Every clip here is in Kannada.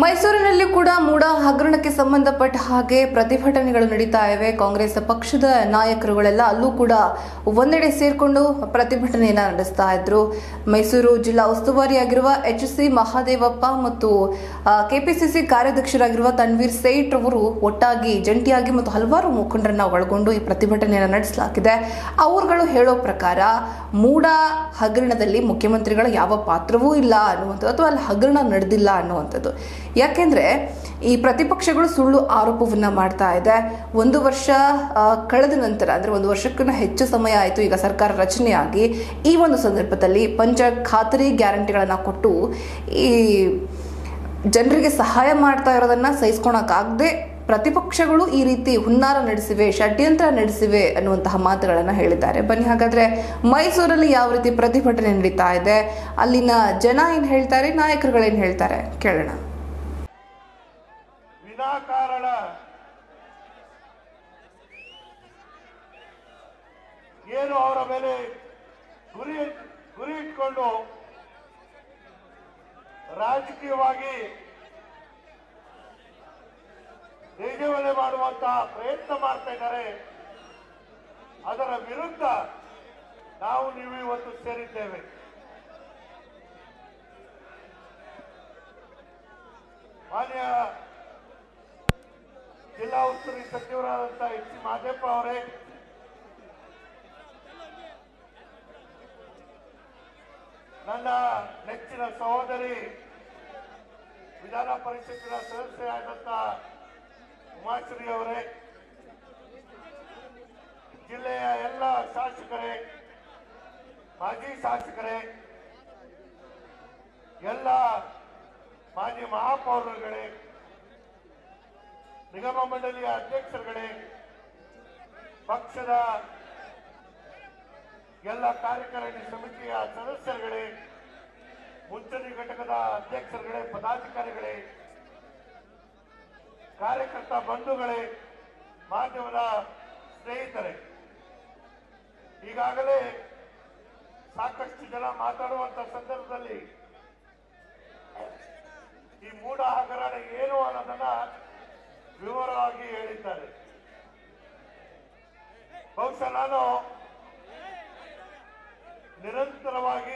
ಮೈಸೂರಿನಲ್ಲಿ ಕೂಡ ಮೂಡ ಹಗರಣಕ್ಕೆ ಸಂಬಂಧಪಟ್ಟ ಹಾಗೆ ಪ್ರತಿಭಟನೆಗಳು ನಡೀತಾ ಇವೆ ಕಾಂಗ್ರೆಸ್ ಪಕ್ಷದ ನಾಯಕರುಗಳೆಲ್ಲ ಅಲ್ಲೂ ಕೂಡ ಒಂದೆಡೆ ಸೇರ್ಕೊಂಡು ಪ್ರತಿಭಟನೆಯನ್ನ ನಡೆಸ್ತಾ ಇದ್ರು ಮೈಸೂರು ಜಿಲ್ಲಾ ಉಸ್ತುವಾರಿಯಾಗಿರುವ ಎಚ್ ಸಿ ಮಹಾದೇವಪ್ಪ ಮತ್ತು ಕೆಪಿಸಿಸಿ ಕಾರ್ಯಾಧ್ಯಕ್ಷರಾಗಿರುವ ತನ್ವೀರ್ ಸೇಠ್ ಅವರು ಒಟ್ಟಾಗಿ ಜಂಟಿಯಾಗಿ ಮತ್ತು ಹಲವಾರು ಮುಖಂಡರನ್ನ ಒಳಗೊಂಡು ಈ ಪ್ರತಿಭಟನೆಯನ್ನು ನಡೆಸಲಾಗಿದೆ ಅವರುಗಳು ಹೇಳೋ ಪ್ರಕಾರ ಮೂಡ ಹಗರಣದಲ್ಲಿ ಮುಖ್ಯಮಂತ್ರಿಗಳ ಯಾವ ಪಾತ್ರವೂ ಇಲ್ಲ ಅನ್ನುವಂಥದ್ದು ಅಥವಾ ಅಲ್ಲಿ ಹಗರಣ ನಡೆದಿಲ್ಲ ಅನ್ನುವಂಥದ್ದು ಯಾಕೆಂದ್ರೆ ಈ ಪ್ರತಿಪಕ್ಷಗಳು ಸುಳ್ಳು ಆರೋಪವನ್ನ ಮಾಡ್ತಾ ಇದೆ ಒಂದು ವರ್ಷ ಆ, ಕಳೆದ ನಂತರ ಅಂದ್ರೆ ಒಂದು ವರ್ಷಕ್ಕಿಂತ ಹೆಚ್ಚು ಸಮಯ ಆಯಿತು ಈಗ ಸರ್ಕಾರ ರಚನೆಯಾಗಿ ಈ ಒಂದು ಸಂದರ್ಭದಲ್ಲಿ ಪಂಚ ಖಾತರಿ ಗ್ಯಾರಂಟಿಗಳನ್ನ ಕೊಟ್ಟು ಈ ಜನರಿಗೆ ಸಹಾಯ ಮಾಡ್ತಾ ಇರೋದನ್ನ ಸಹಿಸ್ಕೊಳಕ್ಕಾಗದೆ ಪ್ರತಿಪಕ್ಷಗಳು ಈ ರೀತಿ ಹುನ್ನಾರ ನಡೆಸಿವೆ ಷಡ್ಯಂತ್ರ ನಡೆಸಿವೆ ಅನ್ನುವಂತಹ ಮಾತುಗಳನ್ನು ಹೇಳಿದ್ದಾರೆ ಬನ್ನಿ ಹಾಗಾದ್ರೆ ಮೈಸೂರಲ್ಲಿ ಯಾವ ರೀತಿ ಪ್ರತಿಭಟನೆ ನಡೀತಾ ಇದೆ ಅಲ್ಲಿನ ಜನ ಏನ್ ಹೇಳ್ತಾರೆ ನಾಯಕರುಗಳೇನ್ ಹೇಳ್ತಾರೆ ಕೇಳೋಣ ವಿನಾಕಾರಣ ಏನು ಅವರ ಮೇಲೆ ಗುರಿ ಗುರಿ ಇಟ್ಕೊಂಡು ರಾಜಕೀಯವಾಗಿ ದೇಜವನೆ ಮಾಡುವಂತ ಪ್ರಯತ್ನ ಮಾಡ್ತಾ ಇದ್ದಾರೆ ಅದರ ವಿರುದ್ಧ ನಾವು ನೀವು ಇವತ್ತು ಸೇರಿದ್ದೇವೆ ಮಾನ್ಯ ಜಿಲ್ಲಾ ಉಸ್ತುವಾರಿ ಸಚಿವರಾದಂತಹ ಎಚ್ ಸಿ ಮಾದೇಪ್ಪ ಅವರೇ ನನ್ನ ನೆಚ್ಚಿನ ಸಹೋದರಿ ವಿಧಾನ ಪರಿಷತ್ತಿನ ಸದಸ್ಯರಾದಂತ ಉಮಾಶ್ರೀ ಅವರೇ ಜಿಲ್ಲೆಯ ಎಲ್ಲ ಶಾಸಕರೇ ಮಾಜಿ ಶಾಸಕರೇ ಎಲ್ಲ ಮಾಜಿ ಮಹಾಪೌರರುಗಳೇ ನಿಗಮ ಮಂಡಳಿಯ ಅಧ್ಯಕ್ಷರುಗಳೇ ಪಕ್ಷದ ಎಲ್ಲ ಕಾರ್ಯಕಾರಿಣಿ ಸಮಿತಿಯ ಸದಸ್ಯರುಗಳೇ ಮುಂಚೂಣಿ ಘಟಕದ ಅಧ್ಯಕ್ಷರುಗಳೇ ಪದಾಧಿಕಾರಿಗಳೇ ಕಾರ್ಯಕರ್ತ ಬಂಧುಗಳೇ ಮಾಧ್ಯಮದ ಸ್ನೇಹಿತರೆ ಈಗಾಗಲೇ ಸಾಕಷ್ಟು ಜನ ಮಾತಾಡುವಂತ ಸಂದರ್ಭದಲ್ಲಿ ಈ ಮೂಢ ಹಗರಣ ಏನು ಅನ್ನೋದನ್ನ ವಿವರವಾಗಿ ಹೇಳಿದ್ದಾರೆ ಬಹುಶಃ ನಾನು ನಿರಂತರವಾಗಿ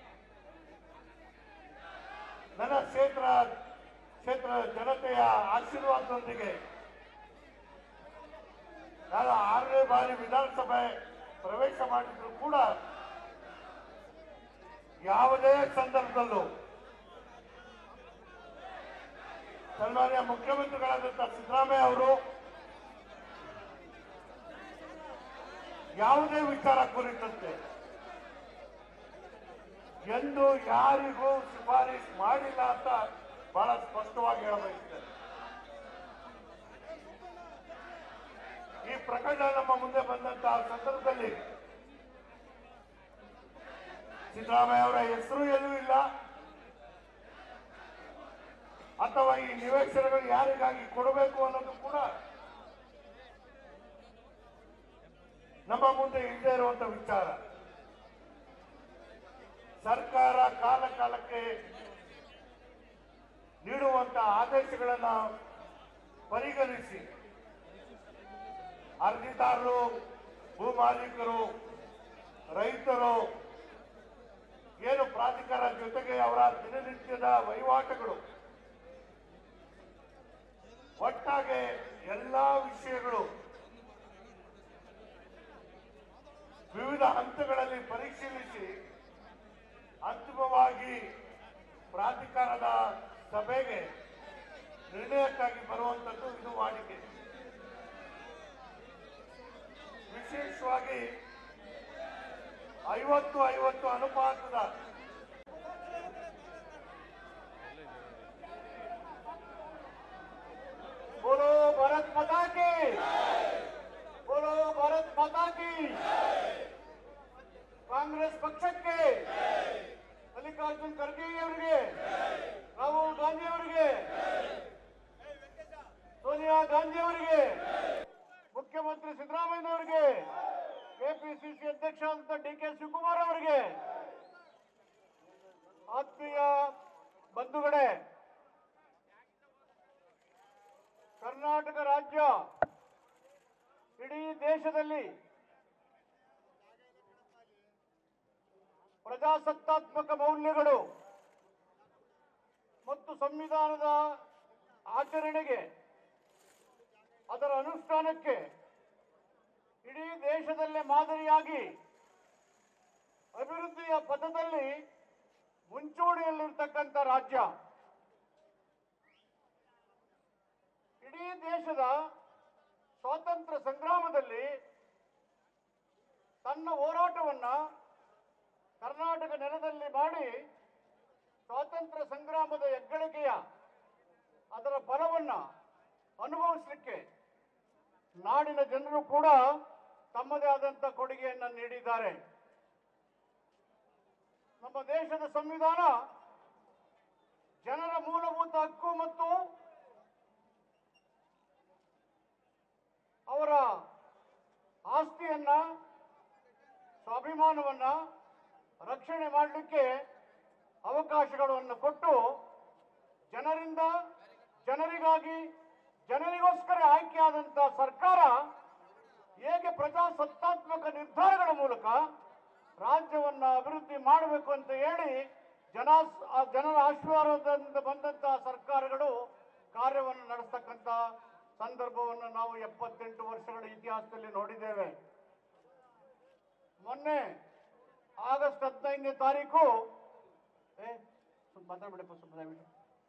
ನನ್ನ ಕ್ಷೇತ್ರ ಕ್ಷೇತ್ರ ಜನತೆಯ ಆಶೀರ್ವಾದದೊಂದಿಗೆ ನಾನು ಆರನೇ ಬಾರಿ ವಿಧಾನಸಭೆ ಪ್ರವೇಶ ಮಾಡಿದ್ರು ಕೂಡ ಯಾವುದೇ ಸಂದರ್ಭದಲ್ಲೂ ಸನ್ಮಾನ್ಯ ಮುಖ್ಯಮಂತ್ರಿಗಳಾದಂತಹ ಸಿದ್ದರಾಮಯ್ಯ ಅವರು ಯಾವುದೇ ವಿಚಾರ ಕುರಿತಂತೆ ಎಂದು ಯಾರಿಗೂ ಶಿಫಾರಸ್ ಮಾಡಿಲ್ಲ ಅಂತ ಬಹಳ ಸ್ಪಷ್ಟವಾಗಿ ಹೇಳಬಯಸ್ತೇನೆ ಈ ಪ್ರಕರಣ ನಮ್ಮ ಮುಂದೆ ಬಂದಂತಹ ಸಂದರ್ಭದಲ್ಲಿ ಸಿದ್ದರಾಮಯ್ಯ ಅವರ ಹೆಸರು ಎಲ್ಲೂ ಇಲ್ಲ ಅಥವಾ ಈ ನಿವೇಶನಗಳು ಯಾರಿಗಾಗಿ ಕೊಡಬೇಕು ಅನ್ನೋದು ಕೂಡ ನಮ್ಮ ಮುಂದೆ ಇಲ್ಲದೆ ಇರುವಂತ ವಿಚಾರ ಸರ್ಕಾರ ಕಾಲ ಕಾಲಕ್ಕೆ ನೀಡುವಂತ ಆದೇಶಗಳನ್ನ ಪರಿಗಣಿಸಿ ಅರ್ಜಿದಾರರು ಭೂ ಮಾಲೀಕರು ರೈತರು ಏನು ಪ್ರಾಧಿಕಾರ ಜೊತೆಗೆ ಅವರ ದಿನನಿತ್ಯದ ವಹಿವಾಟುಗಳು ಒಟ್ಟಾಗೆ ಎಲ್ಲಾ ವಿಷಯಗಳು ವಿವಿಧ ಹಂತಗಳಲ್ಲಿ ಪರಿಶೀಲಿಸಿ ಅಂತಿಮವಾಗಿ ಪ್ರಾಧಿಕಾರದ ಸಭೆಗೆ ನಿರ್ಣಯಕ್ಕಾಗಿ ಬರುವಂತದ್ದು ಇದು ವಾಡಿಕೆ ವಿಶೇಷವಾಗಿ ಐವತ್ತು ಐವತ್ತು ಅನುಪಾತದ बोलो भारत माता की बोलो भारत माता की ಕಾಂಗ್ರೆಸ್ ಪಕ್ಷಕ್ಕೆ ಮಲ್ಲಿಕಾರ್ಜುನ್ ಖರ್ಗೆ ಅವರಿಗೆ ರಾಹುಲ್ ಗಾಂಧಿ ಅವರಿಗೆ ಸೋನಿಯಾ ಗಾಂಧಿ ಅವರಿಗೆ ಮುಖ್ಯಮಂತ್ರಿ ಸಿದ್ದರಾಮಯ್ಯ ಅವರಿಗೆ ಕೆಪಿಸಿಸಿ ಅಧ್ಯಕ್ಷ ಅಂತ ಡಿ ಕೆ ಶಿವಕುಮಾರ್ ಅವರಿಗೆ ಆತ್ಮೀಯ ಬಂಧುಗಳೇ ಕರ್ನಾಟಕ ರಾಜ್ಯ ಇಡೀ ದೇಶದಲ್ಲಿ ಪ್ರಜಾಸತ್ತಾತ್ಮಕ ಮೌಲ್ಯಗಳು ಮತ್ತು ಸಂವಿಧಾನದ ಆಚರಣೆಗೆ ಅದರ ಅನುಷ್ಠಾನಕ್ಕೆ ಇಡೀ ದೇಶದಲ್ಲೇ ಮಾದರಿಯಾಗಿ ಅಭಿವೃದ್ಧಿಯ ಪಥದಲ್ಲಿ ಮುಂಚೂಣಿಯಲ್ಲಿರ್ತಕ್ಕಂಥ ರಾಜ್ಯ ಇಡೀ ದೇಶದ ಸ್ವಾತಂತ್ರ್ಯ ಸಂಗ್ರಾಮದಲ್ಲಿ ತನ್ನ ಹೋರಾಟವನ್ನ ಕರ್ನಾಟಕ ನೆಲದಲ್ಲಿ ಮಾಡಿ ಸ್ವಾತಂತ್ರ್ಯ ಸಂಗ್ರಾಮದ ಹೆಗ್ಗಳಿಕೆಯ ಅದರ ಫಲವನ್ನ ಅನುಭವಿಸಲಿಕ್ಕೆ ನಾಡಿನ ಜನರು ಕೂಡ ತಮ್ಮದೇ ಆದಂತ ಕೊಡುಗೆಯನ್ನು ನೀಡಿದ್ದಾರೆ ನಮ್ಮ ದೇಶದ ಸಂವಿಧಾನ ಜನರ ಮೂಲಭೂತ ಹಕ್ಕು ಮತ್ತು ಅವರ ಆಸ್ತಿಯನ್ನ ಸ್ವಾಭಿಮಾನವನ್ನ ರಕ್ಷಣೆ ಮಾಡಲಿಕ್ಕೆ ಅವಕಾಶಗಳನ್ನು ಕೊಟ್ಟು ಜನರಿಂದ ಜನರಿಗಾಗಿ ಜನರಿಗೋಸ್ಕರ ಆಯ್ಕೆಯಾದಂತ ಸರ್ಕಾರ ಹೇಗೆ ಪ್ರಜಾಸತ್ತಾತ್ಮಕ ನಿರ್ಧಾರಗಳ ಮೂಲಕ ರಾಜ್ಯವನ್ನ ಅಭಿವೃದ್ಧಿ ಮಾಡಬೇಕು ಅಂತ ಹೇಳಿ ಜನ ಆ ಜನರ ಆಶೀರ್ವಾದದಿಂದ ಬಂದಂತಹ ಸರ್ಕಾರಗಳು ಕಾರ್ಯವನ್ನು ನಡೆಸ್ತಕ್ಕಂಥ ಸಂದರ್ಭವನ್ನು ನಾವು ಎಪ್ಪತ್ತೆಂಟು ವರ್ಷಗಳ ಇತಿಹಾಸದಲ್ಲಿ ನೋಡಿದ್ದೇವೆ ಮೊನ್ನೆ ಆಗಸ್ಟ್ ಹದಿನೈದನೇ ತಾರೀಕು ಏ ಸ್ವಲ್ಪ ಮಾತಾಡ್ಬಿಡಪ್ಪ ಸ್ವಲ್ಪ ದಯವಿಟ್ಟು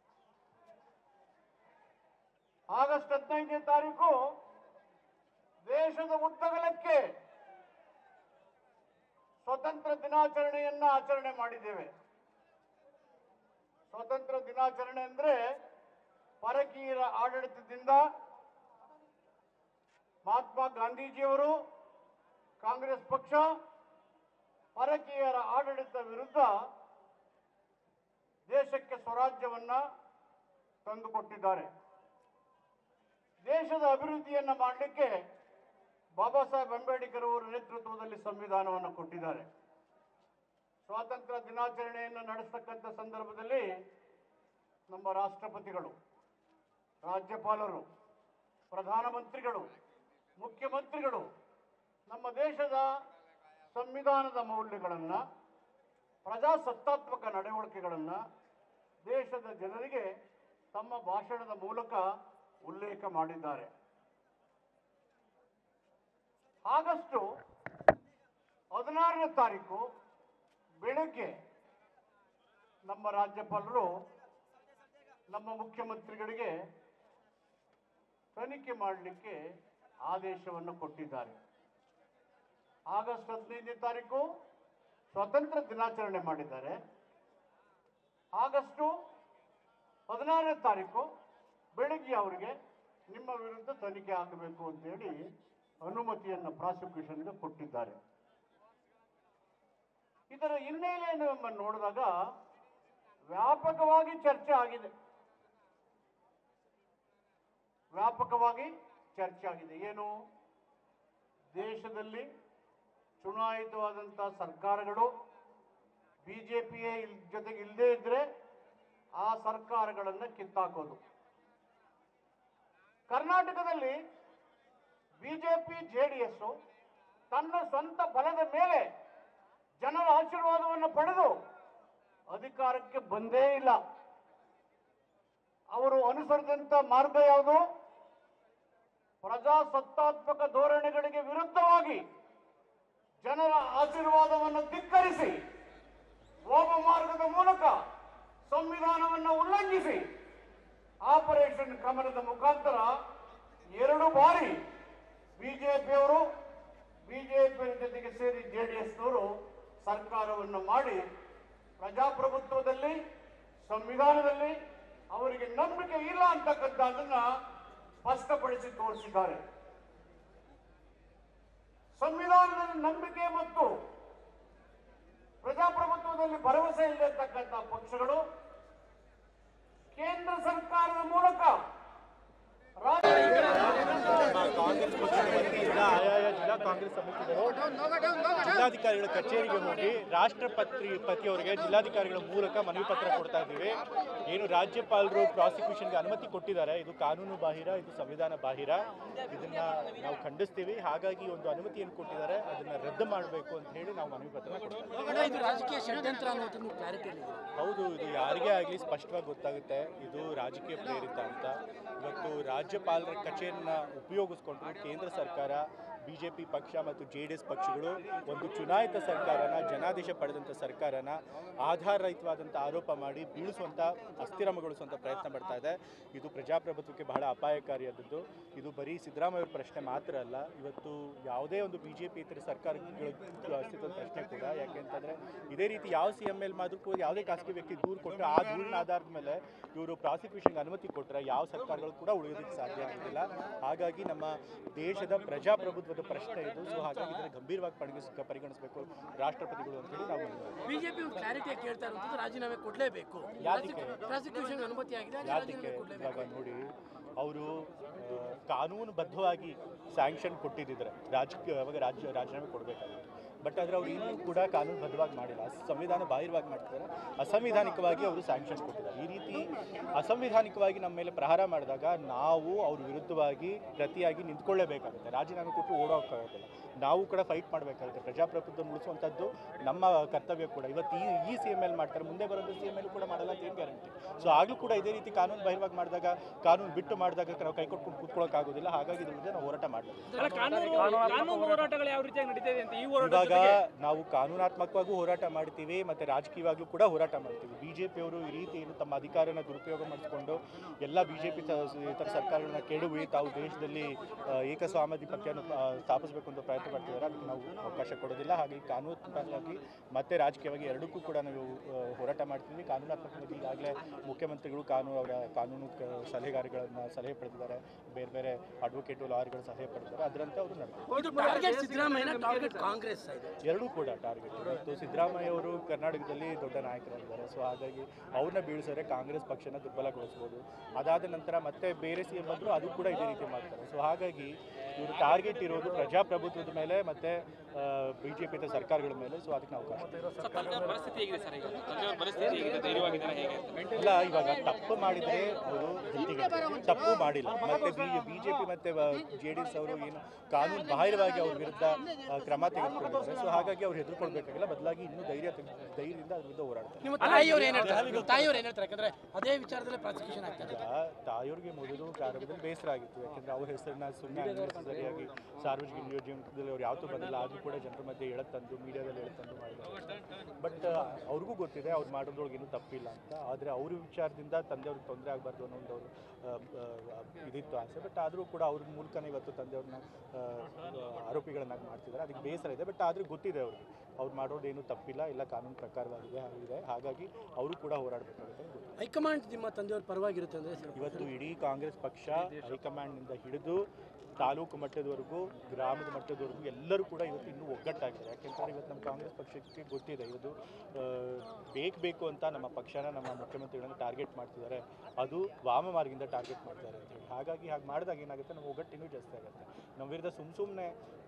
ಆಗಸ್ಟ್ ಹದಿನೈದನೇ ತಾರೀಕು ದೇಶದ ಉದ್ದಗಲಕ್ಕೆ ಸ್ವತಂತ್ರ ದಿನಾಚರಣೆಯನ್ನ ಆಚರಣೆ ಮಾಡಿದ್ದೇವೆ ಸ್ವತಂತ್ರ ದಿನಾಚರಣೆ ಅಂದ್ರೆ ಪರಕೀಯರ ಆಡಳಿತದಿಂದ ಮಹಾತ್ಮ ಗಾಂಧೀಜಿಯವರು ಕಾಂಗ್ರೆಸ್ ಪಕ್ಷ ಪರಕೀಯರ ಆಡಳಿತ ವಿರುದ್ಧ ದೇಶಕ್ಕೆ ಸ್ವರಾಜ್ಯವನ್ನ ತಂದುಕೊಟ್ಟಿದ್ದಾರೆ ದೇಶದ ಅಭಿವೃದ್ಧಿಯನ್ನ ಮಾಡಲಿಕ್ಕೆ ಬಾಬಾ ಸಾಹೇಬ್ ಅಂಬೇಡ್ಕರ್ ಅವರ ನೇತೃತ್ವದಲ್ಲಿ ಸಂವಿಧಾನವನ್ನು ಕೊಟ್ಟಿದ್ದಾರೆ ಸ್ವಾತಂತ್ರ್ಯ ದಿನಾಚರಣೆಯನ್ನು ನಡೆಸ್ತಕ್ಕಂಥ ಸಂದರ್ಭದಲ್ಲಿ ನಮ್ಮ ರಾಷ್ಟ್ರಪತಿಗಳು ರಾಜ್ಯಪಾಲರು ಪ್ರಧಾನಮಂತ್ರಿಗಳು ಮುಖ್ಯಮಂತ್ರಿಗಳು ನಮ್ಮ ದೇಶದ ಸಂವಿಧಾನದ ಮೌಲ್ಯಗಳನ್ನು ಪ್ರಜಾಸತ್ತಾತ್ಮಕ ನಡವಳಿಕೆಗಳನ್ನು ದೇಶದ ಜನರಿಗೆ ತಮ್ಮ ಭಾಷಣದ ಮೂಲಕ ಉಲ್ಲೇಖ ಮಾಡಿದ್ದಾರೆ ಆಗಸ್ಟು ಹದಿನಾರನೇ ತಾರೀಕು ಬೆಳಗ್ಗೆ ನಮ್ಮ ರಾಜ್ಯಪಾಲರು ನಮ್ಮ ಮುಖ್ಯಮಂತ್ರಿಗಳಿಗೆ ತನಿಖೆ ಮಾಡಲಿಕ್ಕೆ ಆದೇಶವನ್ನು ಕೊಟ್ಟಿದ್ದಾರೆ ಆಗಸ್ಟ್ ಹದಿನೈದನೇ ತಾರೀಕು ಸ್ವಾತಂತ್ರ್ಯ ದಿನಾಚರಣೆ ಮಾಡಿದ್ದಾರೆ ಆಗಸ್ಟು ಹದಿನಾರನೇ ತಾರೀಕು ಬೆಳಿಗ್ಗೆ ಅವರಿಗೆ ನಿಮ್ಮ ವಿರುದ್ಧ ತನಿಖೆ ಆಗಬೇಕು ಅಂತೇಳಿ ಅನುಮತಿಯನ್ನು ಪ್ರಾಸಿಕ್ಯೂಷನ್ಗೆ ಕೊಟ್ಟಿದ್ದಾರೆ ಇದರ ಹಿನ್ನೆಲೆಯನ್ನು ಎಂಬ ನೋಡಿದಾಗ ವ್ಯಾಪಕವಾಗಿ ಚರ್ಚೆ ಆಗಿದೆ ವ್ಯಾಪಕವಾಗಿ ಚರ್ಚೆ ಆಗಿದೆ ಏನು ದೇಶದಲ್ಲಿ ಚುನಾಯಿತವಾದಂಥ ಸರ್ಕಾರಗಳು ಬಿಜೆಪಿಯೇ ಇಲ್ ಜೊತೆಗೆ ಇಲ್ಲದೇ ಇದ್ರೆ ಆ ಸರ್ಕಾರಗಳನ್ನು ಕಿತ್ತಾಕೋದು ಕರ್ನಾಟಕದಲ್ಲಿ ಬಿಜೆಪಿ ಜೆಡಿಎಸ್ ತನ್ನ ಸ್ವಂತ ಬಲದ ಮೇಲೆ ಜನರ ಆಶೀರ್ವಾದವನ್ನು ಪಡೆದು ಅಧಿಕಾರಕ್ಕೆ ಬಂದೇ ಇಲ್ಲ ಅವರು ಅನುಸರಿಸಿದಂತ ಮಾರ್ಗ ಯಾವುದು ಪ್ರಜಾಸತ್ತಾತ್ಮಕ ಧೋರಣೆಗಳಿಗೆ ವಿರುದ್ಧವಾಗಿ ಜನರ ಆಶೀರ್ವಾದವನ್ನು ಧಿಕ್ಕರಿಸಿ ಹೋಮ ಮಾರ್ಗದ ಮೂಲಕ ಸಂವಿಧಾನವನ್ನು ಉಲ್ಲಂಘಿಸಿ ಆಪರೇಷನ್ ಕಮಲದ ಮುಖಾಂತರ ಎರಡು ಬಾರಿ ಬಿಜೆಪಿಯವರು ಬಿಜೆಪಿ ಜೊತೆಗೆ ಸೇರಿ ಜೆಡಿಎಸ್ನವರು ಸರ್ಕಾರವನ್ನು ಮಾಡಿ ಪ್ರಜಾಪ್ರಭುತ್ವದಲ್ಲಿ ಸಂವಿಧಾನದಲ್ಲಿ ಅವರಿಗೆ ನಂಬಿಕೆ ಇಲ್ಲ ಅಂತಕ್ಕಂಥದ್ದನ್ನ ಸ್ಪಷ್ಟಪಡಿಸಿ ತೋರಿಸಿದ್ದಾರೆ ಸಂವಿಧಾನದಲ್ಲಿ ನಂಬಿಕೆ ಮತ್ತು ಪ್ರಜಾಪ್ರಭುತ್ವದಲ್ಲಿ ಭರವಸೆ ಇಲ್ಲತಕ್ಕಂಥ ಪಕ್ಷಗಳು ಕೇಂದ್ರ ಸರ್ಕಾರದ ಮೂಲಕ ರಾಜ್ಯ ಕಾಂಗ್ರೆಸ್ ಪಕ್ಷದ ವತಿಯಿಂದ ಆಯಾಯ ಜಿಲ್ಲಾ ಕಾಂಗ್ರೆಸ್ ಸಮಿತಿಗಳು ಜಿಲ್ಲಾಧಿಕಾರಿ ಜಿಲ್ಲಾಧಿಕಾರಿಗಳ ಕಚೇರಿಗೆ ಹೋಗಿ ರಾಷ್ಟ್ರಪತಿ ಪತಿಯವರಿಗೆ ಜಿಲ್ಲಾಧಿಕಾರಿಗಳ ಮೂಲಕ ಮನವಿ ಪತ್ರ ಕೊಡ್ತಾ ಇದ್ದೀವಿ ಏನು ರಾಜ್ಯಪಾಲರು ಪ್ರಾಸಿಕ್ಯೂಷನ್ಗೆ ಅನುಮತಿ ಕೊಟ್ಟಿದ್ದಾರೆ ಇದು ಕಾನೂನು ಬಾಹಿರ ಇದು ಸಂವಿಧಾನ ಬಾಹಿರ ಇದನ್ನ ನಾವು ಖಂಡಿಸ್ತೀವಿ ಹಾಗಾಗಿ ಒಂದು ಅನುಮತಿಯನ್ನು ಕೊಟ್ಟಿದ್ದಾರೆ ಅದನ್ನ ರದ್ದು ಮಾಡಬೇಕು ಅಂತ ಹೇಳಿ ನಾವು ಮನವಿ ಪತ್ರ ಕೊಡ್ತಾ ಇದ್ದೀವಿ ಇದು ರಾಜಕೀಯ ಷಡ್ಯಂತ್ರ ಅನ್ನೋದು ನೀವು ಕ್ಲಾರಿಟಿ ಹೌದು ಇದು ಯಾರಿಗೇ ಆಗಲಿ ಸ್ಪಷ್ಟವಾಗಿ ಗೊತ್ತಾಗುತ್ತೆ ಇದು ರಾಜಕೀಯ ಪ್ರೇರಿತ ಅಂತ ಇವತ್ತು ರಾಜ್ಯಪಾಲರ ಕಚೇರಿನ ಉಪಯೋಗಿಸ್ಕೊಂಡು ಕೇಂದ್ರ ಸರ್ಕಾರ ಬಿ ಜೆ ಪಿ ಪಕ್ಷ ಮತ್ತು ಜೆ ಡಿ ಎಸ್ ಪಕ್ಷಗಳು ಒಂದು ಚುನಾಯಿತ ಸರ್ಕಾರನ ಜನಾದೇಶ ಪಡೆದಂಥ ಸರ್ಕಾರನ ಆಧಾರರಹಿತವಾದಂಥ ಆರೋಪ ಮಾಡಿ ಬೀಳಿಸುವಂಥ ಅಸ್ಥಿರಮಗೊಳಿಸುವಂಥ ಪ್ರಯತ್ನ ಪಡ್ತಾ ಇದೆ ಇದು ಪ್ರಜಾಪ್ರಭುತ್ವಕ್ಕೆ ಬಹಳ ಅಪಾಯಕಾರಿಯಾದದ್ದು ಇದು ಬರೀ ಸಿದ್ದರಾಮಯ್ಯ ಅವ್ರ ಪ್ರಶ್ನೆ ಮಾತ್ರ ಅಲ್ಲ ಇವತ್ತು ಯಾವುದೇ ಒಂದು ಬಿ ಜೆ ಪಿ ಇತರ ಸರ್ಕಾರಗಳ ಅಸ್ತಿತ್ವದ ಪ್ರಶ್ನೆ ಕೂಡ ಯಾಕೆಂತಂದರೆ ಇದೇ ರೀತಿ ಯಾವ ಸಿ ಎಮ್ ಎಲ್ ಮಾದ್ರು ಕೂಡ ಯಾವುದೇ ಖಾಸಗಿ ವ್ಯಕ್ತಿ ದೂರು ಕೊಟ್ಟರೆ ಆ ದೂರಿನ ಆಧಾರದ ಮೇಲೆ ಇವರು ಪ್ರಾಸಿಕ್ಯೂಷನ್ಗೆ ಅನುಮತಿ ಕೊಟ್ಟರೆ ಯಾವ ಸರ್ಕಾರಗಳು ಕೂಡ ಉಳಿಯೋದಕ್ಕೆ ಸಾಧ್ಯ ಆಗೋದಿಲ್ಲ ಹಾಗಾಗಿ ನಮ್ಮ ದೇಶದ ಪ್ರಜಾಪ್ರಭುತ್ವದ ಪ್ರಶ್ನೆ ಇದು ಸೊ ಹಾಗಾಗಿ ಇದನ್ನು ಗಂಭೀರವಾಗಿ ಪರಿಗಣಿಸ್ ಪರಿಗಣಿಸಬೇಕು ರಾಷ್ಟ್ರಪತಿಗಳು ಅಂತೇಳಿ ನಾವು ಹೇಳ್ತೀವಿ. ಬಿಜೆಪಿ ಕ್ಲಾರಿಟಿಯಾಗಿ ಕೇಳ್ತಾ ಇರುವಂತದ್ದು ರಾಜೀನಾಮೆ ಕೊಡಲೇಬೇಕು ಯಾತಕ್ಕೆ? ಪ್ರಾಸಿಕ್ಯೂಷನ್ ಅನುಮತಿ ಆಗಿದೆ ಹಾಗೆ ಯಾತಕ್ಕೆ ರಾಜೀನಾಮೆ ಕೊಡಲೇಬೇಕು ಇವಾಗ ನೋಡಿ ಅವರು ಕಾನೂನುಬದ್ಧವಾಗಿ ಸ್ಯಾಂಕ್ಷನ್ ಕೊಟ್ಟಿದ್ದಿದ್ರೆ ರಾಜಕೀಯ ಅವಾಗ ರಾಜ್ಯ ರಾಜೀನಾಮೆ ಕೊಡಬೇಕಾಗಿತ್ತು ಬಟ್ ಆದರೆ ಅವ್ರು ಇನ್ನೂ ಕೂಡ ಕಾನೂನುಬದ್ಧವಾಗಿ ಮಾಡಿಲ್ಲ ಸಂವಿಧಾನ ಬಾಹಿರವಾಗಿ ಮಾಡ್ತಿದ್ದಾರೆ ಅಸಂವಿಧಾನಿಕವಾಗಿ ಅವರು ಸ್ಯಾಂಕ್ಷನ್ ಕೊಟ್ಟಿದ್ದಾರೆ ಈ ರೀತಿ ಅಸಂವಿಧಾನಿಕವಾಗಿ ನಮ್ಮ ಮೇಲೆ ಪ್ರಹಾರ ಮಾಡಿದಾಗ ನಾವು ಅವ್ರ ವಿರುದ್ಧವಾಗಿ ಪ್ರತಿಯಾಗಿ ನಿಂತ್ಕೊಳ್ಳೇಬೇಕಾಗುತ್ತೆ ರಾಜೀನಾಮೆ ಕೊಟ್ಟು ಓಡೋಕ್ಕಾಗೋದಿಲ್ಲ ನಾವು ಕೂಡ ಫೈಟ್ ಮಾಡಬೇಕಾಗುತ್ತೆ ಪ್ರಜಾಪ್ರಭುತ್ವ ಉಳಿಸುವಂಥದ್ದು ನಮ್ಮ ಕರ್ತವ್ಯ ಕೂಡ ಇವತ್ತು ಈ ಈ ಸಿ ಎಮ್ ಎಲ್ ಮಾಡ್ತಾರೆ ಮುಂದೆ ಬರೋದು ಸಿ ಎಮ್ ಎಲ್ ಕೂಡ ಮಾಡಲ್ಲ ಅಂತ ಏನು ಗ್ಯಾರಂಟಿ ಸೊ ಆಗಲೂ ಕೂಡ ಇದೇ ರೀತಿ ಕಾನೂನು ಬಾಹಿರವಾಗಿ ಮಾಡಿದಾಗ ಕಾನೂನು ಬಿಟ್ಟು ಮಾಡಿದಾಗ ನಾವು ಕೈ ಕೊಟ್ಕೊಂಡು ಕೂತ್ಕೊಳ್ಳೋಕ್ಕಾಗೋದಿಲ್ಲ ಹಾಗಾಗಿ ಇದ್ರ ವಿರುದ್ಧ ನಾವು ಹೋರಾಟ ಮಾಡಬೇಕು ಅಲ್ಲ ಕಾನೂನು ಕಾನೂನು ಹೋರಾಟಗಳು ಯಾವ ರೀತಿಯಾಗಿ ನಡೀತಿದೆ ಅಂತ ಈ ಹೋರಾಟ ಇವಾಗ ನಾವು ಕಾನೂನಾತ್ಮಕವಾಗೂ ಹೋರಾಟ ಮಾಡ್ತೀವಿ ಮತ್ತೆ ರಾಜಕೀಯವಾಗ್ಲೂ ಕೂಡ ಹೋರಾಟ ಮಾಡ್ತೀವಿ ಬಿಜೆಪಿಯವರು ಈ ರೀತಿ ಏನು ತಮ್ಮ ಅಧಿಕಾರನ ದುರುಪಯೋಗ ಮಾಡಿಕೊಂಡು ಎಲ್ಲ ಬಿಜೆಪಿ ಇತರ ಸರ್ಕಾರಗಳನ್ನ ಕೆಡವಿ ತಾವು ದೇಶದಲ್ಲಿ ಆ, ಏಕಸ್ವಾಮಾಧಿಪತ್ಯವನ್ನು ಆ, ಸ್ಥಾಪಿಸಬೇಕು ಅಂತ ಪ್ರಯತ್ನ ಪಡ್ತಿದ್ದಾರೆ ಅದಕ್ಕೆ ನಾವು ಅವಕಾಶ ಕೊಡೋದಿಲ್ಲ ಹಾಗಾಗಿ ಕಾನೂನಾತ್ಮಕವಾಗಿ ಮತ್ತೆ ರಾಜಕೀಯವಾಗಿ ಎರಡಕ್ಕೂ ಕೂಡ ನಾವು ಆ, ಹೋರಾಟ ಮಾಡ್ತೀವಿ ಕಾನೂನಾತ್ಮಕವಾಗಿ ಈಗಾಗಲೇ ಮುಖ್ಯಮಂತ್ರಿಗಳು ಕಾನೂನು ಅವರ ಕಾನೂನು ಕ- ಸಲಹೆಗಾರಗಳನ್ನ ಸಲಹೆ ಪಡೆದಿದ್ದಾರೆ ಬೇರೆ ಬೇರೆ ಅಡ್ವೊಕೇಟು ಲಾಯರ್ಗಳ ಸಲಹೆ ಪಡೆದಿದ್ದಾರೆ ಅದರಂತೆ ಅವರು ನಡೆದು ಇದು ಟಾರ್ಗೆಟ್ ಸಿದ್ದರಾಮಯ್ಯನ ಟಾರ್ಗೆಟ್ ಕಾಂಗ್ರೆಸ್ ಇದೆ ಎರಡೂ ಕೂಡ ಟಾರ್ಗೆಟ್ ಮತ್ತು ಸಿದ್ದರಾಮಯ್ಯ ಅವರು ಕರ್ನಾಟಕದಲ್ಲಿ ದೊಡ್ಡ ನಾಯಕರಾಗಿದ್ದಾರೆ ಸೊ ಹಾಗಾಗಿ ಅವ್ರನ್ನ ಬೀಳಿಸಿದ್ರೆ ಕಾಂಗ್ರೆಸ್ ಪಕ್ಷನ ದುರ್ಬಲಗೊಳಿಸ್ಬೋದು ಅದಾದ ನಂತರ ಮತ್ತೆ ಬೇರೆ ಸಿ ಎಂ ಬಂದರೂ ಅದು ಕೂಡ ಇದೇ ರೀತಿ ಮಾಡ್ತಾರೆ ಸೊ ಹಾಗಾಗಿ ಇವರು ಟಾರ್ಗೆಟ್ ಇರೋದು ಪ್ರಜಾಪ್ರಭುತ್ವದ ಮೇಲೆ ಮತ್ತು ಬಿ ಜೆ ಪಿ ಸರ್ಕಾರಗಳ ಮೇಲೆ ಸೊ ಅದಕ್ಕೆ ನಾವು ಅವಕಾಶ ತಂದೆಯವ್ರ ಪರಿಸ್ಥಿತಿ ಹೇಗಿದೆ ಸರ್ ಈಗ ತಂದೆಯವ್ರ ಪರಿಸ್ಥಿತಿ ಹೇಗಿದೆ ಧೈರ್ಯವಾಗಿದ್ದಾರೆ ಹೇಗೆ ಅಂತ ಇಲ್ಲ ಇವಾಗ ತಪ್ಪು ಮಾಡಿದರೆ ಅವರು ತಪ್ಪು ಮಾಡಿಲ್ಲ ಮತ್ತೆ ಬಿ ಬಿಜೆಪಿ ಮತ್ತೆ ಜೆ ಡಿ ಎಸ್ ಅವರು ಏನು ಕಾನೂನು ಬಾಹಿರವಾಗಿ ಅವ್ರ ವಿರುದ್ಧ ಆ, ಕ್ರಮ ತೆಗೆದುಕೊಂಡಿದ್ದಾರೆ ಸೊ ಹಾಗಾಗಿ ಅವ್ರು ಹೆದರ್ಕೊಳ್ಬೇಕಾಗಿಲ್ಲ ಬದಲಾಗಿ ಇನ್ನೂ ಧೈರ್ಯ ತೆಗೆ- ಧೈರ್ಯದಿಂದ ಅದ್ರ ವಿರುದ್ಧ ಹೋರಾಡ್ತಾರೆ ನಿಮ್ಮ ತಾಯಿಯವ್ರು ಏನ್ ಹೇಳ್ತಾರೆ ನಿಮ್ಮ ತಾಯಿಯವ್ರು ಏನ್ ಹೇಳ್ತಾರೆ ಯಾಕಂದ್ರೆ ಅದೇ ವಿಚಾರದಲ್ಲಿ ಪ್ರಾಸಿಕ್ಯೂಷನ್ ಆಗ್ತಾರೆ ಈಗ ತಾಯಿಯವ್ರಿಗೆ ಮೊದಲು ಪ್ರಾರಂಭದಲ್ಲಿ ಬೇಸರ ಆಗಿತ್ತು ಯಾಕಂದ್ರೆ ಅವ್ರ ಹೆಸರನ್ನ ಸುಮ್ಮನೆ ಸರಿಯಾಗಿ ಸಾರ್ವಜನಿಕ ನಿಯೋಜನೆಯಲ್ಲಿ ಅವ್ರು ಯಾವತ್ತೂ ಬಂದಿಲ್ಲ ಆದರೂ ಕೂಡ ಜನರ ಮಧ್ಯೆ ಎಳತ್ತಂದು ಮೀಡಿಯಾದಲ್ಲಿ ಎಳತ್ತಂದು ಮಾಡಿದ್ದಾರೆ ಬಟ್ ಅವ್ರಿಗೂ ಗೊತ್ತಿದೆ ಅವ್ರು ಮಾಡೋದ್ರೊಳಗೆ ಏನೂ ತಪ್ಪಿಲ್ಲ ಅಂತ ಆದರೆ ಅವ್ರ ವಿಚಾರದಿಂದ ತಂದೆಯವ್ರಿಗೆ ತೊಂದರೆ ಆಗಬಾರ್ದು ಅನ್ನೋ ಒಂದು ಅವರು ಇದಿತ್ತು ಆಸೆ ಬಟ್ ಆದರೂ ಕೂಡ ಅವ್ರ ಮೂಲಕನೇ ಇವತ್ತು ತಂದೆಯವ್ರನ್ನ ಆ, ಆ, ಆರೋಪಿಗಳನ್ನಾಗಿ ಮಾಡ್ತಿದ್ದಾರೆ ಅದಕ್ಕೆ ಬೇಸರ ಇದೆ ಬಟ್ ಆದರೂ ಗೊತ್ತಿದೆ ಅವ್ರಿಗೆ ಅವ್ರು ಮಾಡೋದೇನು ತಪ್ಪಿಲ್ಲ ಎಲ್ಲ ಕಾನೂನು ಪ್ರಕಾರವಾಗಿದೆ ಆಗಿದೆ ಹಾಗಾಗಿ ಅವರು ಕೂಡ ಹೋರಾಡಬೇಕಾಗುತ್ತೆ ಅಂತ ಗೊತ್ತಿದೆ. ಹೈಕಮಾಂಡ್ ನಿಮ್ಮ ತಂದೆಯವ್ರ ಪರವಾಗಿರುತ್ತೆ ಅಂದ್ರೆ ಇವತ್ತು ಇಡೀ ಕಾಂಗ್ರೆಸ್ ಪಕ್ಷ ಹೈಕಮಾಂಡ್ನಿಂದ ಹಿಡಿದು ತಾಲೂಕು ಮಟ್ಟದವರೆಗೂ ಗ್ರಾಮದ ಮಟ್ಟದವರೆಗೂ ಎಲ್ಲರೂ ಕೂಡ ಇವತ್ತು ಇನ್ನೂ ಒಗ್ಗಟ್ಟಾಗಿದೆ ಯಾಕೆಂತಂದ್ರೆ ಇವತ್ತು ನಮ್ಮ ಕಾಂಗ್ರೆಸ್ ಪಕ್ಷಕ್ಕೆ ಗೊತ್ತಿದೆ ಇದು ಬೇಕು ಬೇಕು ಅಂತ ನಮ್ಮ ಪಕ್ಷನ ನಮ್ಮ ಮುಖ್ಯಮಂತ್ರಿಗಳನ್ನ ಟಾರ್ಗೆಟ್ ಮಾಡ್ತಿದ್ದಾರೆ ಅದು ವಾಮ ಮಾರ್ಗಿಂದ ಟಾರ್ಗೆಟ್ ಮಾಡ್ತಾರೆ ಅಂತ ಹೇಳಿ ಹಾಗಾಗಿ ಹಾಗೆ ಮಾಡಿದಾಗ ಏನಾಗುತ್ತೆ ನಮ್ಮ ಒಗ್ಗಟ್ಟು ಇನ್ನೂ ಜಾಸ್ತಿ ಆಗುತ್ತೆ ನಮ್ಮ ವಿರುದ್ಧ ಸುಮ್ಮ ಸುಮ್ಮನೆ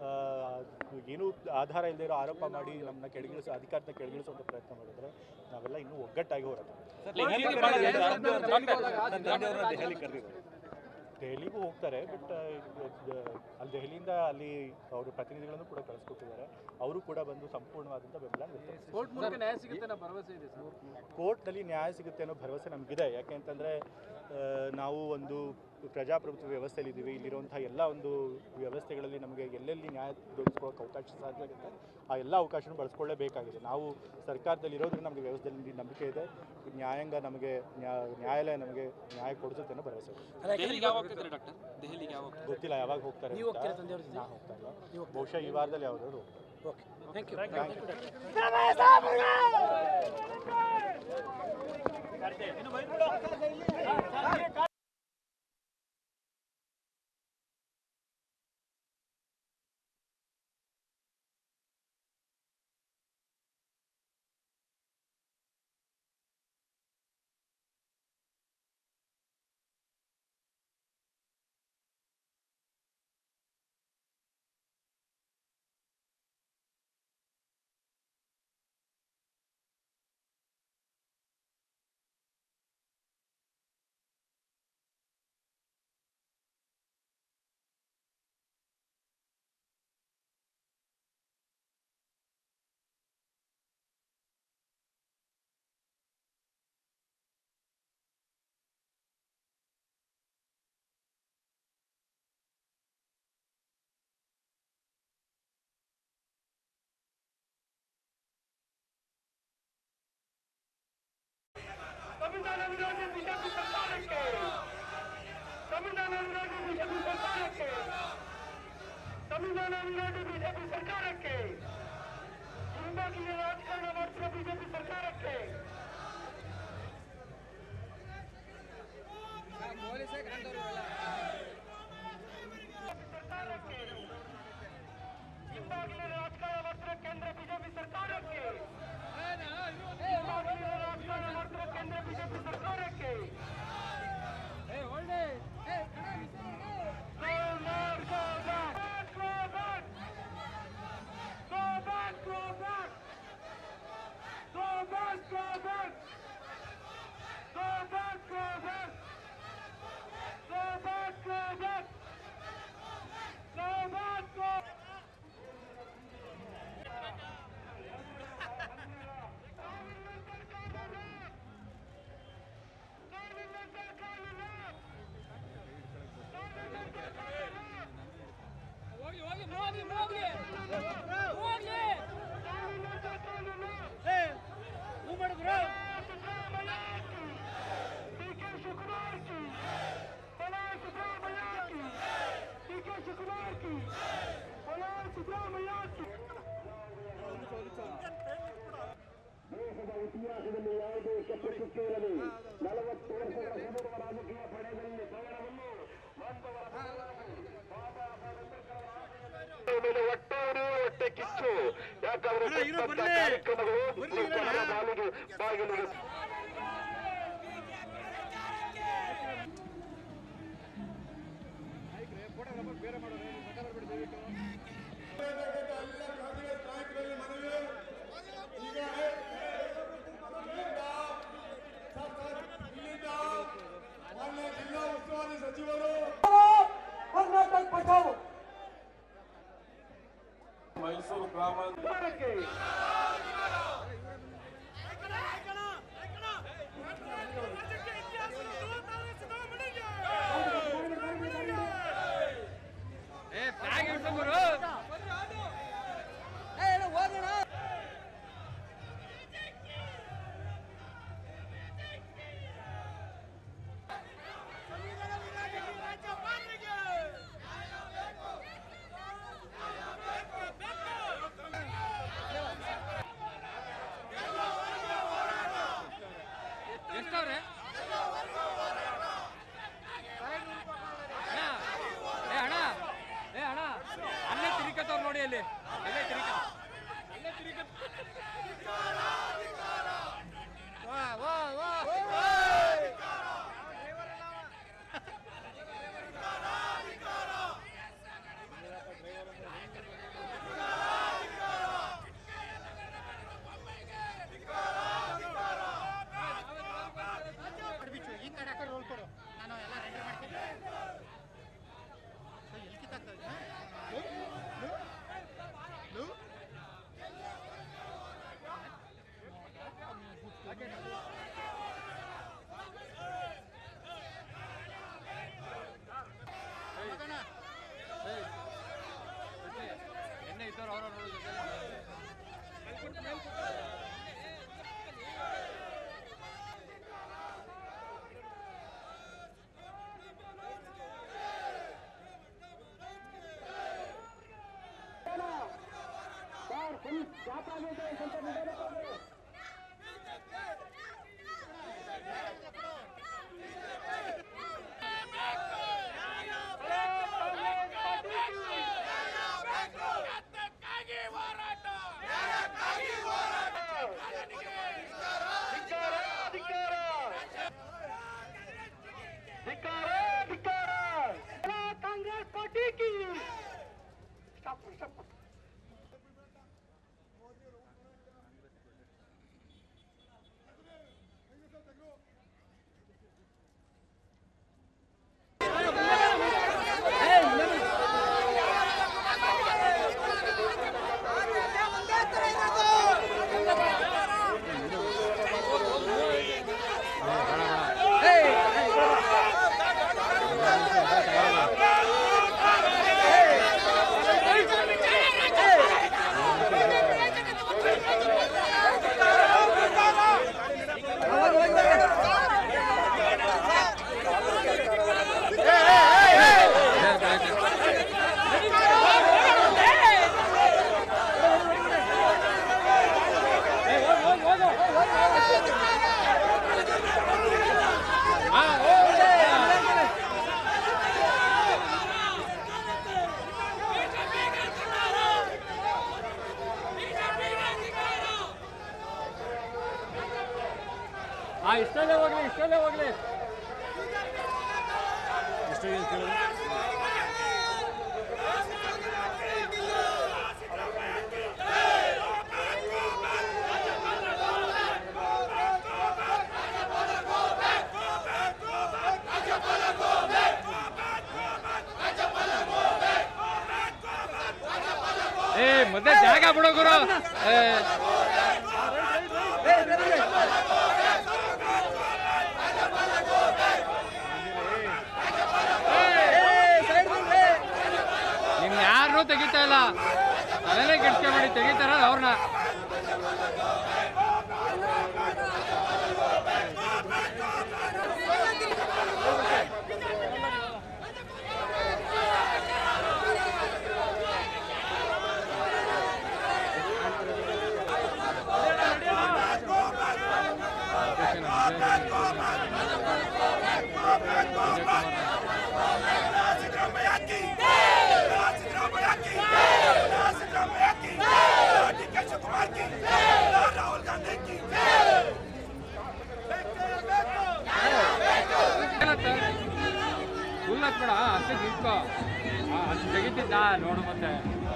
ಏನೂ ಆಧಾರ ಇಲ್ಲದೆ ಇರೋ ಆರೋಪ ಮಾಡಿ ನಮ್ಮನ್ನ ಕೆಳಗಿಳಿಸೋ ಅಧಿಕಾರನ ಕೆಳಗಿಳಿಸುವಂಥ ಪ್ರಯತ್ನ ಮಾಡಿದ್ರೆ ನಾವೆಲ್ಲ ಇನ್ನೂ ಒಗ್ಗಟ್ಟಾಗಿ ಹೋರಾಟ ಮಾಡ್ತೀವಿ. ದೆಹಲಿಗೂ ಹೋಗ್ತಾರೆ ಬಟ್ ಅಲ್ಲಿ ದೆಹಲಿಯಿಂದ ಅಲ್ಲಿ ಅವರು ಪ್ರತಿನಿಧಿಗಳನ್ನು ಕೂಡ ಕಳಿಸ್ಕೊಟ್ಟಿದ್ದಾರೆ ಅವರು ಕೂಡ ಬಂದು ಸಂಪೂರ್ಣವಾದಂಥ ಬೆಂಬಲ ವ್ಯಕ್ತಪಡಿಸಿದ್ದಾರೆ. ಕೋರ್ಟ್ ಮೂಲಕ ನ್ಯಾಯ ಸಿಗುತ್ತೆ ಅನ್ನೋ ಭರವಸೆ ಇದೆ ಸರ್ ಕೋರ್ಟ್ನಲ್ಲಿ ನ್ಯಾಯ ಸಿಗುತ್ತೆ ಅನ್ನೋ ಭರವಸೆ ನಮಗಿದೆ ಯಾಕೆಂತಂದರೆ ನಾವು ಒಂದು ಪ್ರಜಾಪ್ರಭುತ್ವ ವ್ಯವಸ್ಥೆಯಲ್ಲಿ ಇದ್ದೀವಿ ಇಲ್ಲಿರುವಂಥ ಎಲ್ಲ ಒಂದು ವ್ಯವಸ್ಥೆಗಳಲ್ಲಿ ನಮಗೆ ಎಲ್ಲೆಲ್ಲಿ ನ್ಯಾಯ ದೊರಕಿಸ್ಕೊಳ್ಳೋಕೆ ಅವಕಾಶ ಸಾಧ್ಯ ಆಗುತ್ತೆ ಆ ಎಲ್ಲ ಅವಕಾಶನೂ ಬಳಸ್ಕೊಳ್ಳೇಬೇಕಾಗಿದೆ ನಾವು ಸರ್ಕಾರದಲ್ಲಿ ಇರೋದ್ರಿಂದ ನಮಗೆ ವ್ಯವಸ್ಥೆಯಲ್ಲಿ ನಂಬಿಕೆ ಇದೆ ನ್ಯಾಯಾಂಗ ನಮಗೆ ನ್ಯಾ- ನ್ಯಾಯಾಲಯ ನಮಗೆ ನ್ಯಾಯ ಕೊಡಿಸುತ್ತೆ ಅನ್ನೋ ಭರವಸೆ ಇದೆ. ದೆಹಲಿಗೆ ಯಾವಾಗ ಹೋಗ್ತಿದ್ದಾರೆ ಡಾಕ್ಟರ್ ದೆಹಲಿಗೆ ಯಾವಾಗ ಗೊತ್ತಿಲ್ಲ ಯಾವಾಗ ಹೋಗ್ತಾರೆ ನೀವು ಅಂತ. ಹೋಗ್ತೀರಾ ತಂದೆಯವ್ರ ಜೊತೆ? ನಾ ಹೋಗ್ತಾ ಇಲ್ಲ ಬಹುಶಃ ಈ ವಾರದಲ್ಲಿ ಯಾವ್ದಾದ್ರು ಓಕೆ ಥ್ಯಾಂಕ್ ಯು ಹಿಂಬಾಗಿ ಬಿಜೆಪಿ ಸರ್ಕಾರಕ್ಕೆ ಹಿಂಬಾಗಿ ರಾಜಕಾರಣ ಮಾಡಿಸಿದ ಬಿಜೆಪಿ ಸರ್ಕಾರಕ್ಕೆ ಸರ್ಕಾರಕ್ಕೆ ಹಿಂಬಾಗಿಲಿನ ರಾಜಕಾರಣ ಮಾಡ್ತಿರೋ ಕೇಂದ್ರ ಬಿಜೆಪಿ ಸರ್ಕಾರಕ್ಕೆ ಹಿಂಬಾಗಿಲಿನ ರಾಜಕಾರಣ ಮಾಡ್ತಿರೋ ಕೇಂದ್ರ ಬಿಜೆಪಿ ಸರ್ಕಾರಕ್ಕೆ Go back, go back, go back, go back, go back, go back, go back, go back, go back, go back, go back, go back, go. ದೇಶದ ಇತಿಹಾಸದಲ್ಲಿ ಯಾವುದೇ ಕೆಟ್ಟಕ್ಕೆ ಇರಲಿ ನಲವತ್ತು ವರ್ಷಗಳ ಹಿಂದಿರುವ ರಾಜಕೀಯ ಪಡೆಯಲ್ಲಿ ಪಯಣವನ್ನು ಮೇಲೆ ಒಟ್ಟೂರು ಹೊಟ್ಟೆ ಕಿಚ್ಚು ಯಾಕಂದ್ರೆ ಕಾರ್ಯಕ್ರಮಗಳು ಬಾಗಿಲು ಬಾಗಿಲು ಮೈಸೂರು ಗ್ರಾಮಾಂತರ ಎಷ್ಟವ್ರೆ ಏ ಅಣ್ಣ ಏ ಅಣ್ಣ ಅಲ್ಲೇ ತಿರುಗತ್ತವ್ರು ನೋಡಿ ಅಲ್ಲಿ ಅಲ್ಲೇ ತಿರುಗ ಅಲ್ಲೇ ತಿರುಗತ್ ವಾ ವಾ ವಾ ಎಣ್ಣೆ ಇದ್ದವ್ರು ಅವ್ರವ್ರ ಕಾಂಗ್ರೆಸ್ ಪಾರ್ಟಿ ಕಿ ಸ್ಟಾಪ್ ಸ್ಟಾಪ್ ಆ ಇಷ್ಟಲ್ಲೇ ಹೋಗ್ಲಿ ಇಷ್ಟಲ್ಲೇ ಹೋಗ್ಲಿ ಏ ಮತ್ತೆ ಜಾಗ ಬಿಡೋ ಗುರು ಏ ನಿಮ್ ಯಾರನ್ನೂ ತೆಗಿತಾ ಇಲ್ಲ ಅದನ್ನೇ ಕೆಡ್ಸ್ಕೆ ಮಾಡಿ ತೆಗಿತಾರ ಅವ್ರನ್ನ ಫುಲ್ ಹತ್ಬೇಡ ಅಷ್ಟೇ ನಿಂತ್ಕೋ ಆ, ಅಷ್ಟು ತೆಗಿತಿದ್ದ ನೋಡು ಮತ್ತೆ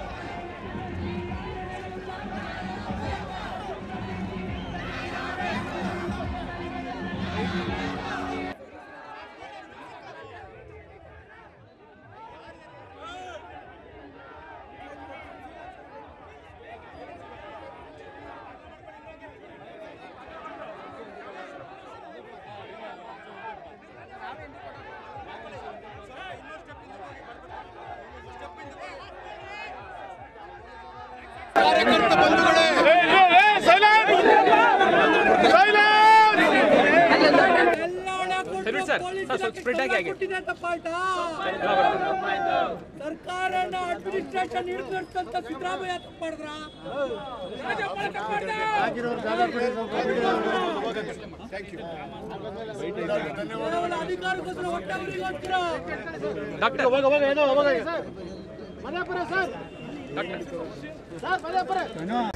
ಸರಿ ಸರ್ ಸರ್ ಸ್ವಲ್ಪ ಸ್ಪ್ರೆಡ್ ಆಗಿ ಆಗಿ ಸರ್ಕಾರನ ಅಡ್ಮಿನಿಸ್ಟ್ರೇಷನ್ ಹಿಡಿದಿರ್ತಂತ ಸಿದ್ದರಾಮಯ್ಯ ತಪ್ಪು ಮಾಡಿದ್ರ ಕೇವಲ ಅಧಿಕಾರಕ್ಕೋಸ್ಕರ ಹೊಟ್ಟೆ ಡಾಕ್ಟರ್ ಮನೆ ಪರ ಸರ್ ಡಾಕ್ಟರ್